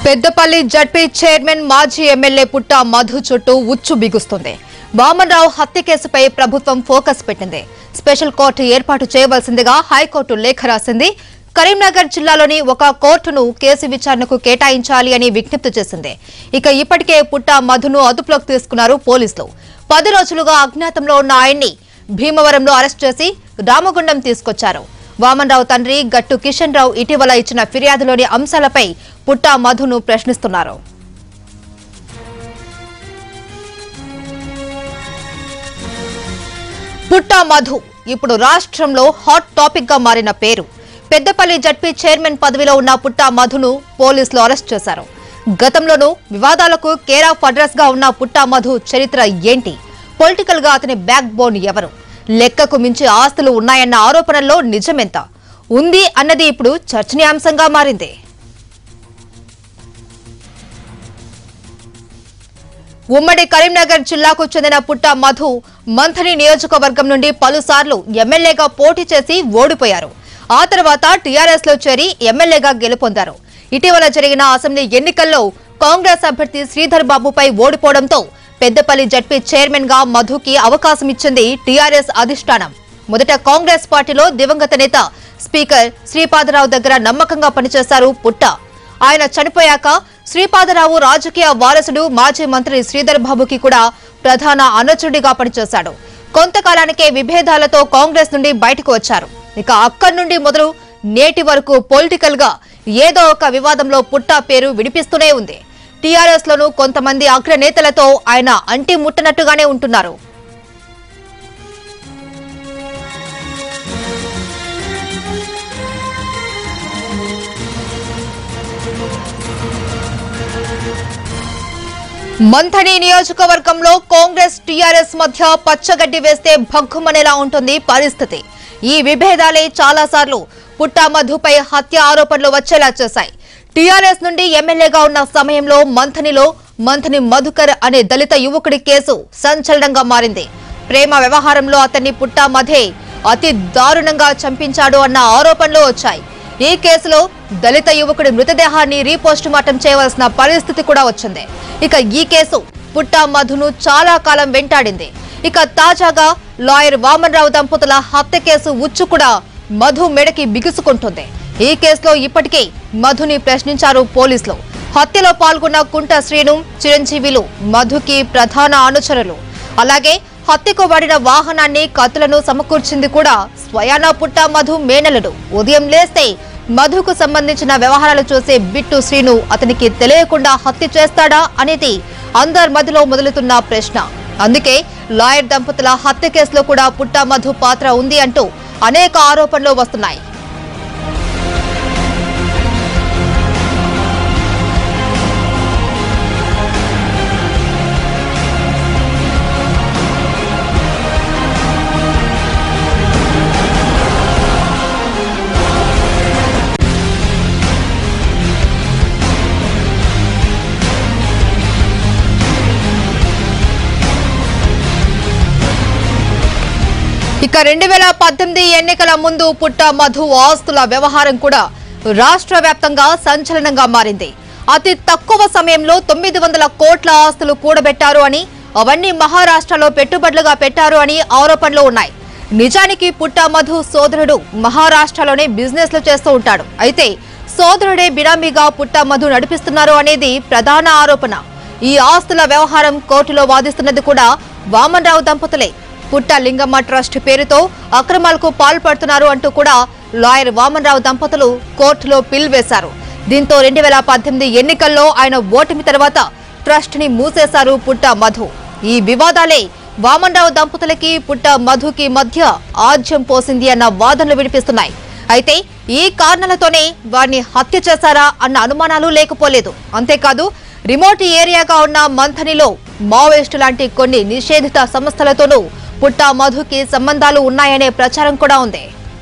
Peddapalli ZP chairman మాజీ MLA Putta Madhu చుట్టూ ఉచ్చు బిగుస్తుంది వామన్రావు హత్య కేసుపై ప్రభుత్వం ఫోకస్ పెట్టింది స్పెషల్ కోర్టు ఏర్పాటు చేయవలసిందిగా హైకోర్టు లేఖ రాసింది కరీంనగర్ జిల్లాలోని ఒక కోర్టును కేసు విచారణకు కేటాయించాలి అని విజ్ఞప్తి చేసింది ఇక ఇప్పటికే పుట్ట మధును అదుపులోకి తీసుకున్నారు పోలీసులు పది రోజులుగా అజ్ఞాతంలో ఉన్న ఆయన్ని భీమవరంలో అరెస్ట్ చేసి రామగుండం తీసుకొచ్చారు వామన్రావు తండ్రి గట్టు కిషన్ రావు ఇటీవల ఇచ్చిన ఫిర్యాదులోని అంశాలపై పుట్టా మధును ప్రశ్నిస్తున్నారు పుట్టా మధు ఇప్పుడు రాష్ట్రంలో హాట్ టాపిక్ గా మారిన పేరు పెద్దపల్లి జడ్పీ చైర్మన్ పదవిలో ఉన్న పుట్టా మధును పోలీసులు అరెస్ట్ చేశారు గతంలోనూ వివాదాలకు కేర్ ఆఫ్ అడ్రస్ గా ఉన్న పుట్టా మధు చరిత్ర ఏంటి పొలిటికల్ గా అతని బ్యాక్ బోన్ ఎవరు లెక్కకు మించి ఆస్తులు ఉన్నాయన్న ఆరోపణల్లో నిజమెంత ఉంది అన్నది ఇప్పుడు చర్చనీయాంశంగా మారింది ఉమ్మడి కరీంనగర్ జిల్లాకు చెందిన పుట్ట మధు మంథని నియోజకవర్గం నుండి పలుసార్లు ఎమ్మెల్యేగా పోటీ చేసి ఓడిపోయారు ఆ తర్వాత టీఆర్ఎస్ లో చేరి ఎమ్మెల్యేగా గెలుపొందారు ఇటీవల జరిగిన అసెంబ్లీ ఎన్నికల్లో కాంగ్రెస్ అభ్యర్థి శ్రీధర్ బాబుపై ఓడిపోవడంతో పెద్దపల్లి జడ్పీ చైర్మన్ గా మధుకి అవకాశం ఇచ్చింది టీఆర్ఎస్ అధిష్టానం మొదట కాంగ్రెస్ పార్టీలో దివంగత నేత స్పీకర్ శ్రీపాదరావు దగ్గర నమ్మకంగా పనిచేశారు పుట్ట ఆయన చనిపోయాక శ్రీపాదరావు రాజకీయ వారసుడు మాజీ మంత్రి శ్రీధర్ బాబుకి కూడా ప్రధాన అనుచరుడిగా పనిచేశాడు కొంతకాలానికే విభేదాలతో కాంగ్రెస్ నుండి బయటకు వచ్చారు ఇక అక్కడి నుండి మొదలు నేటి వరకు పొలిటికల్ గా ఏదో ఒక వివాదంలో పుట్టా పేరు వినిపిస్తూనే ఉంది టీఆర్ఎస్ లోనూ కొంతమంది అగ్రనేతలతో ఆయన అంటి ముట్టనట్టుగానే ఉంటున్నారు మంథని నియోజకవర్గంలో కాంగ్రెస్ టీఆర్ఎస్ మధ్య పచ్చగడ్డి వేస్తే భగ్గుమనేలా ఉంటుంది పరిస్థితి ఈ విభేదాలే చాలాసార్లు పుట్టా మధుపై హత్య ఆరోపణలు వచ్చేలా చేశాయి టీఆర్ఎస్ నుండి ఎమ్మెల్యేగా ఉన్న సమయంలో మంథనిలో మంథని మధుకర్ అనే దళిత యువకుడి కేసు సంచలనంగా మారింది ప్రేమ వ్యవహారంలో అతన్ని పుట్టా మధే అతి దారుణంగా చంపించాడు అన్న ఆరోపణలు వచ్చాయి ఈ కేసులో దళిత యువకుడి మృతదేహాన్ని రీపోస్ట్ మార్టం చేయవలసిన పరిస్థితి కూడా వచ్చింది ఇక ఈ కేసు పుట్టా మధును చాలా కాలం వెంటాడింది ఇక తాజాగా లాయర్ వామన్రావు దంపతుల హత్య కేసు ఉచ్చు కూడా మధు మెడకి బిగుసుకుంటుంది ఈ కేసులో ఇప్పటికే మధుని ప్రశ్నించారు పోలీసులు హత్యలో పాల్గొన్న కుంట శ్రీను చిరంజీవిలు మధుకి ప్రధాన అనుచరులు అలాగే హత్యకు వాడిన వాహనాన్ని కత్తులను సమకూర్చింది కూడా స్వయానా పుట్ట మధు మేనలుడు ఉదయం లేస్తే మధుకు సంబంధించిన వ్యవహారాలు చూసే బిట్టు శ్రీను అతనికి తెలియకుండా హత్య చేస్తాడా అనేది అందరి మధ్యలో మొదలుతున్న ప్రశ్న అందుకే లాయర్ దంపతుల హత్య కేసులో కూడా పుట్ట మధు పాత్ర ఉంది అంటూ అనేక ఆరోపణలు వస్తున్నాయి ఇక రెండు వేల పద్దెనిమిది ఎన్నికల ముందు పుట్ట మధు ఆస్తుల వ్యవహారం కూడా రాష్ట్ర వ్యాప్తంగా సంచలనంగా మారింది అతి తక్కువ సమయంలో తొమ్మిది వందల కోట్ల ఆస్తులు కూడబెట్టారు అని అవన్నీ మహారాష్ట్రలో పెట్టుబడులుగా పెట్టారు అని ఆరోపణలు ఉన్నాయి నిజానికి పుట్ట మధు సోదరుడు మహారాష్ట్రలోనే బిజినెస్ లు చేస్తూ ఉంటాడు అయితే సోదరుడే బినామీగా పుట్ట మధు నడిపిస్తున్నారు అనేది ప్రధాన ఆరోపణ ఈ ఆస్తుల వ్యవహారం కోర్టులో వాదిస్తున్నది కూడా వామన్రావు దంపతులే పుట్ట లింగమ్మ ట్రస్ట్ పేరుతో అక్రమాలకు పాల్పడుతున్నారు అంటూ కూడా లాయర్ వామన్రావు దంపతులు కోర్టులో పిల్ వేశారు దీంతో రెండు వేల పద్దెనిమిది ఎన్నికల్లో ఆయన ఓటమి తర్వాత ట్రస్ట్ ని మూసేశారు పుట్ట మధు ఈ వివాదాలే వామన్రావు దంపతులకి పుట్ట మధుకి మధ్య ఆజ్యం పోసింది అన్న వాదనలు వినిపిస్తున్నాయి అయితే ఈ కారణాలతోనే వారిని హత్య చేశారా అన్న అనుమానాలు లేకపోలేదు అంతేకాదు రిమోట్ ఏరియాగా ఉన్న మంథనిలో మావోయిస్టు లాంటి కొన్ని నిషేధిత సంస్థలతోనూ పుట్ట మధుకి సంబంధాలు ఉన్నాయనే ప్రచారం కూడా ఉంది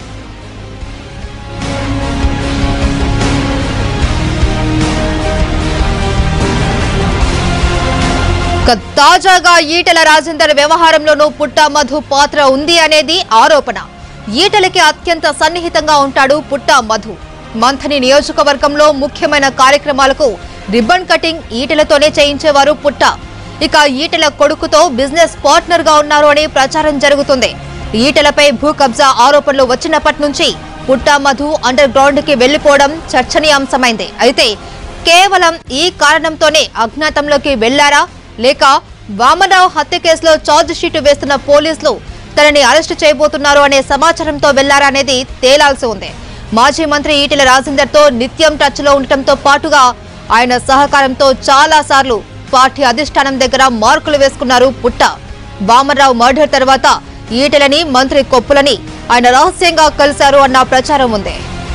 ఇక తాజాగా ఈటెల రాజేందర్ వ్యవహారంలోనూ పుట్ట మధు పాత్ర ఉంది అనేది ఆరోపణ ఈటలకి అత్యంత సన్నిహితంగా ఉంటాడు పుట్ట మధు మంథని నియోజకవర్గంలో ముఖ్యమైన కార్యక్రమాలకు రిబ్బన్ కటింగ్ ఈటెలతోనే చేయించేవారు పుట్ట ఇక ఈటెల కొడుకుతో బిజినెస్ పార్ట్నర్ గా ఉన్నారు అని ప్రచారం జరుగుతుంది ఈటెలపై భూ కబ్జా ఆరోపణలు వచ్చినప్పటి నుంచి పుట్టా మధు అండర్ గ్రౌండ్ కి వెళ్లిపోవడం చర్చనీయాంశమైంది అయితే కేవలం ఈ కారణంతోనే అజ్ఞాతంలోకి వెళ్లారా లేక వామనరావు హత్య కేసులో ఛార్జ్ షీట్ వేస్తున్న పోలీసులు తనని అరెస్టు చేయబోతున్నారు అనే సమాచారంతో వెళ్లారా అనేది తేలాల్సి ఉంది మాజీ మంత్రి ఈటెల రాజేందర్ తో నిత్యం టచ్ లో ఉండటంతో పాటుగా ఆయన సహకారంతో చాలా సార్లు పార్టీ అధిష్టానం దగ్గర మార్కులు వేసుకున్నారు పుట్ట వామనరావు మర్డర్ తర్వాత ఈటెలని మంత్రి కొప్పులని ఆయన రహస్యంగా కలిశారు అన్న ప్రచారం ఉంది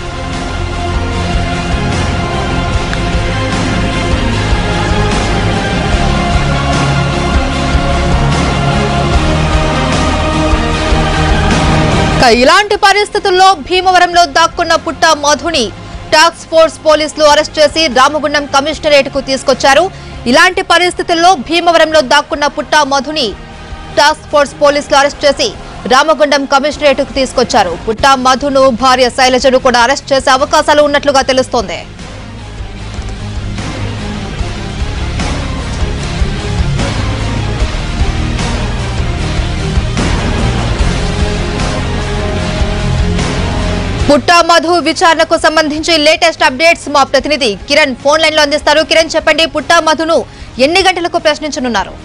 ఇక ఇలాంటి పరిస్థితుల్లో భీమవరంలో దాక్కున్న పుట్ట మధుని టాస్క్ ఫోర్స్ పోలీసులు అరెస్ట్ చేసి రామగుండం కమిషనరేట్ కు తీసుకొచ్చారు ఇలాంటి పరిస్థితుల్లో భీమవరంలో దాక్కున్న పుట్ట మధుని టాస్క్ ఫోర్స్ పోలీసులు అరెస్ట్ చేసి రామగుండం కమిషనరేట్ కు తీసుకొచ్చారు పుట్ట మధును భార్య శైలజను కూడా అరెస్ట్ చేసే అవకాశాలు ఉన్నట్లుగా తెలుస్తోంది పుట్టా మధు విచారణకు సంబంధించి లేటెస్ట్ అప్డేట్స్ మా ప్రతినిధి కిరణ్ ఫోన్ లైన్ లో అందిస్తారు కిరణ్ చెప్పండి పుట్టా మధును ఎన్ని గంటలకు ప్రశ్నించనున్నారు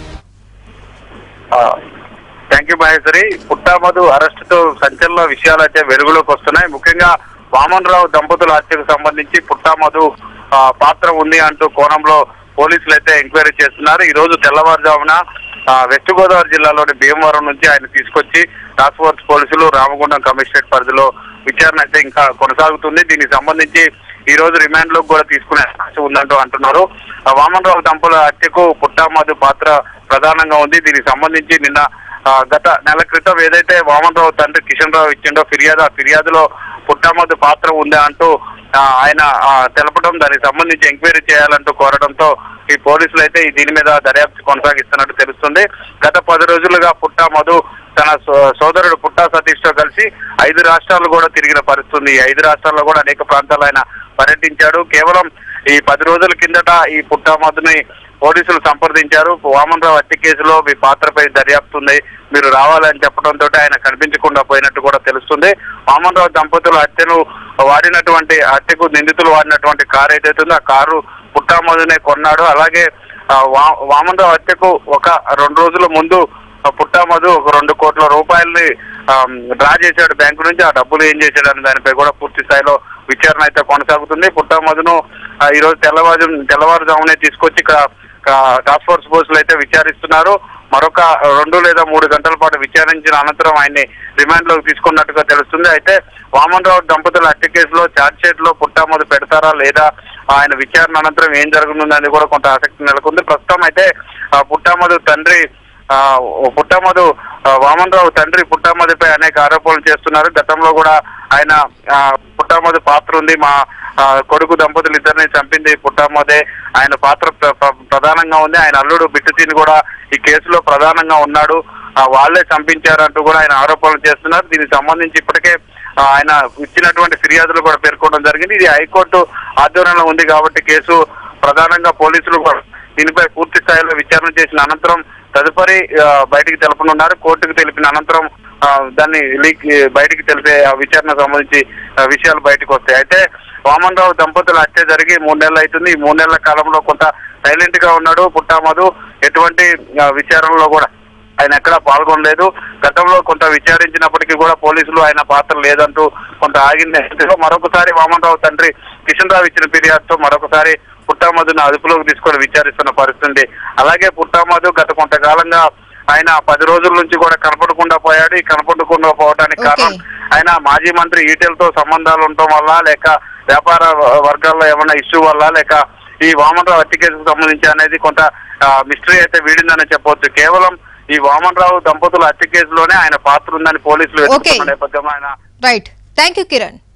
thank you Maheshwari Putta Madhu arrest తో సంచలన విషయాలు అయితే వెలుగులోకి వస్తున్నాయి ముఖ్యంగా వామన్ రావు దంపతుల హత్యకు సంబంధించి పుట్టామధు ఆ, పాత్ర ఉంది అంటూ కోణంలో పోలీసులు అయితే ఎంక్వైరీ చేస్తున్నారు ఈ రోజు తెల్లవారుజామున ఆ, వెస్ట్ గోదావరి జిల్లాలోని భీమవరం నుంచి ఆయన తీసుకొచ్చి టాస్క్ ఫోర్స్ పోలీసులు రామగుండం కమిషనరేట్ పరిధిలో విచారణ అయితే ఇంకా కొనసాగుతుంది దీనికి సంబంధించి ఈ రోజు రిమాండ్ లో కూడా తీసుకునే అవకాశం ఉందంటూ అంటున్నారు ఆ, వామన్ రావు దంపతుల హత్యకు పుట్టామధు పాత్ర ప్రధానంగా ఉంది దీనికి సంబంధించి నిన్న ఆ, గత నెల క్రితం ఏదైతే వామన్ రావు తండ్రి కిషన్ రావు ఇచ్చిండో ఫిర్యాదు ఆ ఫిర్యాదులో పుట్టామధు పాత్ర ఉందా అంటూ ఆ, ఆయన ఆ, తెలపడం దానికి సంబంధించి ఎంక్వైరీ చేయాలంటూ కోరడంతో ఈ పోలీసులు అయితే ఈ దీని మీద దర్యాప్తు కొనసాగిస్తున్నట్టు తెలుస్తుంది గత పది రోజులుగా పుట్టా మధు తన సో- సోదరుడు పుట్టా సతీష్ తో కలిసి ఐదు రాష్ట్రాలు కూడా తిరిగిన పరిస్థితి ఉంది ఈ ఐదు రాష్ట్రాల్లో కూడా అనేక ప్రాంతాలు ఆయన పర్యటించాడు కేవలం ఈ పది రోజుల కిందట ఈ పుట్టా మధుని పోలీసులు సంప్రదించారు వామన్ రావు హత్య కేసులో మీ పాత్రపై దర్యాప్తు ఉంది మీరు రావాలని చెప్పడంతో ఆయన కనిపించకుండా పోయినట్టు కూడా తెలుస్తుంది వామన్ రావు దంపతుల హత్యను వాడినటువంటి హత్యకు నిందితులు వాడినటువంటి కారు ఏదైతే ఉందో ఆ కారు పుట్టామధునే కొన్నాడు అలాగే ఆ, వా- వామన్ రావు హత్యకు ఒక రెండు రోజుల ముందు ఆ, పుట్టామధు ఒక రెండు కోట్ల రూపాయలని ఆమ్, డ్రా చేశాడు బ్యాంకు నుంచి ఆ డబ్బులు ఏం చేశాడు అనే దానిపై కూడా పూర్తి స్థాయిలో విచారణ అయితే కొనసాగుతుంది పుట్టామధును ఆ, ఈ రోజు తెల్లవారు తెల్లవారుజామునే తీసుకొచ్చి ఇక్కడ ఆ, టాస్క్ ఫోర్స్ పోలీసులు అయితే విచారిస్తున్నారు మరొక రెండు లేదా మూడు గంటల పాటు విచారించిన అనంతరం ఆయన్ని రిమాండ్ లోకి తీసుకున్నట్టుగా తెలుస్తుంది అయితే వామన్ రావు దంపతుల హత్య కేసులో ఛార్జ్ షీట్ లో పుట్టామధు పెడతారా లేదా ఆయన విచారణ అనంతరం ఏం జరగనుందని కూడా కొంత ఆసక్తి నెలకొంది ప్రస్తుతం అయితే ఆ, పుట్టామధు తండ్రి ఆ, పుట్టామధు ఆ, వామన్ రావు తండ్రి పుట్టామధుపై అనేక ఆరోపణలు చేస్తున్నారు గతంలో కూడా ఆయన ఆ, పుట్టామధు పాత్ర ఉంది మా ఆ, కొడుకు దంపతులు ఇద్దరిని చంపింది పుట్టామధే ఆయన పాత్ర ప్ర- ప్ర- ప్రధానంగా ఉంది ఆయన అల్లుడు బిట్టుతీని కూడా ఈ కేసులో ప్రధానంగా ఉన్నాడు ఆ, వాళ్ళే చంపించారంటూ కూడా ఆయన ఆరోపణలు చేస్తున్నారు దీనికి సంబంధించి ఇప్పటికే ఆ, ఆయన ఇచ్చినటువంటి ఫిర్యాదులు కూడా పేర్కొనడం జరిగింది ఇది హైకోర్టు ఆధ్వర్యంలో ఉంది కాబట్టి కేసు ప్రధానంగా పోలీసులు కూడా దీనిపై పూర్తి స్థాయిలో విచారణ చేసిన అనంతరం తదుపరి ఆ, బయటికి తెలపనున్నారు కోర్టుకు తెలిపిన అనంతరం ఆ, దాన్ని లీక్ బయటికి తెలిపే ఆ విచారణకు సంబంధించి ఆ, విషయాలు బయటకు వస్తాయి అయితే వామన్ రావు దంపతుల హత్య జరిగి మూడు నెలలు అవుతుంది ఈ మూడు నెలల కాలంలో కొంత సైలెంట్ గా ఉన్నాడు పుట్టామధు ఎటువంటి ఆ, విచారణలో కూడా ఆయన ఎక్కడా పాల్గొనలేదు గతంలో కొంత విచారించినప్పటికీ కూడా పోలీసులు ఆయన పాత్ర లేదంటూ కొంత ఆగింది మరొకసారి వామన్ రావు తండ్రి కిషన్ రావు ఇచ్చిన ఫిర్యాదుతో మరొకసారి పుట్టామధును అదుపులోకి తీసుకొని విచారిస్తున్న పరిస్థితి ఉంది. అలాగే పుట్టామధు గత కొంతకాలంగా ఆయన పది రోజుల నుంచి కూడా కనపడకుండా పోయాడు ఈ కనపడకుండా పోవడానికి కారణం Okay. ఆయన మాజీ మంత్రి ఈటెలతో సంబంధాలు ఉండటం వల్ల లేక వ్యాపార వ- వర్గాల్లో ఏమైనా ఇష్యూ వల్ల లేక ఈ వామన్రావు హత్య కేసుకు సంబంధించి అనేది కొంత మిస్టరీ అయితే వీడిందని చెప్పవచ్చు కేవలం ఈ వామన్ రావు దంపతుల హత్య కేసులోనే ఆయన పాత్ర ఉందని పోలీసులు Okay. వెతుకుతున్న నేపథ్యంలో ఆయన రైట్ థ్యాంక్ యూ కిరణ్